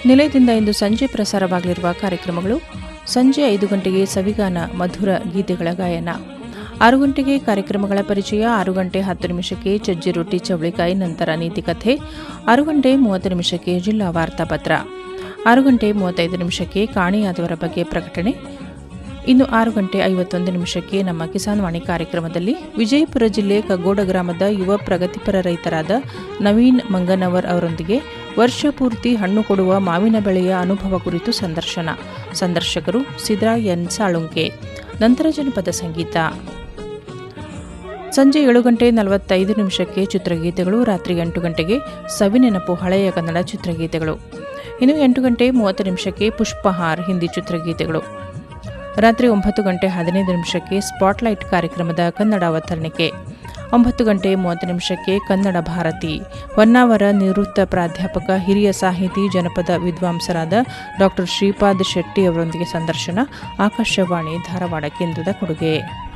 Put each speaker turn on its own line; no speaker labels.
ನಿಲಯದಿಂದ ಇಂದು ಸಂಜೆ ಪ್ರಸಾರವಾಗಲಿರುವ ಕಾರ್ಯಕ್ರಮಗಳು ಸಂಜೆ ಐದು ಗಂಟೆಗೆ ಸವಿಗಾನ ಮಧುರ ಗೀತೆಗಳ ಗಾಯನ ಆರು ಗಂಟೆಗೆ ಕಾರ್ಯಕ್ರಮಗಳ ಪರಿಚಯ ಆರು ಗಂಟೆ ಹತ್ತು ನಿಮಿಷಕ್ಕೆ ಚಜ್ಜಿ ರೊಟ್ಟಿ ಚವಳಿಕಾಯಿ ನಂತರ ನೀತಿಕಥೆ ಆರು ಗಂಟೆ ಮೂವತ್ತು ನಿಮಿಷಕ್ಕೆ ಜಿಲ್ಲಾ ವಾರ್ತಾಪತ್ರ ಆರು ಗಂಟೆ ಮೂವತ್ತೈದು ನಿಮಿಷಕ್ಕೆ ಕಾಣೆಯಾದವರ ಬಗ್ಗೆ ಪ್ರಕಟಣೆ ಇನ್ನು ಆರು ಗಂಟೆ ಐವತ್ತೊಂದು ನಿಮಿಷಕ್ಕೆ ನಮ್ಮ ಕಿಸಾನ್ ವಾಣಿ ಕಾರ್ಯಕ್ರಮದಲ್ಲಿ ವಿಜಯಪುರ ಜಿಲ್ಲೆ ಕಗ್ಗೋಡ ಗ್ರಾಮದ ಯುವ ಪ್ರಗತಿಪರ ರೈತರಾದ ನವೀನ್ ಮಂಗನವರ್ ಅವರೊಂದಿಗೆ ವರ್ಷ ಪೂರ್ತಿ ಹಣ್ಣು ಕೊಡುವ ಮಾವಿನ ಬೆಳೆಯ ಅನುಭವ ಕುರಿತು ಸಂದರ್ಶನ ಸಂದರ್ಶಕರು ಸಿದ್ರಾ ಎನ್ ಸಾಳುಂಕೆ ನಂತರ ಜನಪದ ಸಂಗೀತ ಸಂಜೆ ಏಳು ಗಂಟೆ ನಲವತ್ತೈದು ನಿಮಿಷಕ್ಕೆ ಚಿತ್ರಗೀತೆಗಳು ರಾತ್ರಿ ಎಂಟು ಗಂಟೆಗೆ ಸವಿನೆನಪು ಹಳೆಯ ಕನ್ನಡ ಚಿತ್ರಗೀತೆಗಳು ಇನ್ನು ಎಂಟು ಗಂಟೆ ಮೂವತ್ತು ನಿಮಿಷಕ್ಕೆ ಪುಷ್ಪಹಾರ್ ಹಿಂದಿ ಚಿತ್ರಗೀತೆಗಳು ರಾತ್ರಿ ಒಂಬತ್ತು ಗಂಟೆ ಹದಿನೈದು ನಿಮಿಷಕ್ಕೆ ಸ್ಪಾಟ್ಲೈಟ್ ಕಾರ್ಯಕ್ರಮದ ಕನ್ನಡ ಅವತರಣಿಕೆ ಒಂಬತ್ತು ಗಂಟೆ ಮೂವತ್ತು ನಿಮಿಷಕ್ಕೆ ಕನ್ನಡ ಭಾರತಿ ಹೊನ್ನಾವರ ನಿವೃತ್ತ ಪ್ರಾಧ್ಯಾಪಕ ಹಿರಿಯ ಸಾಹಿತಿ ಜನಪದ ವಿದ್ವಾಂಸರಾದ ಡಾಕ್ಟರ್ ಶ್ರೀಪಾದ್ ಶೆಟ್ಟಿ ಅವರೊಂದಿಗೆ ಸಂದರ್ಶನ ಆಕಾಶವಾಣಿ ಧಾರವಾಡ ಕೇಂದ್ರದ ಕೊಡುಗೆ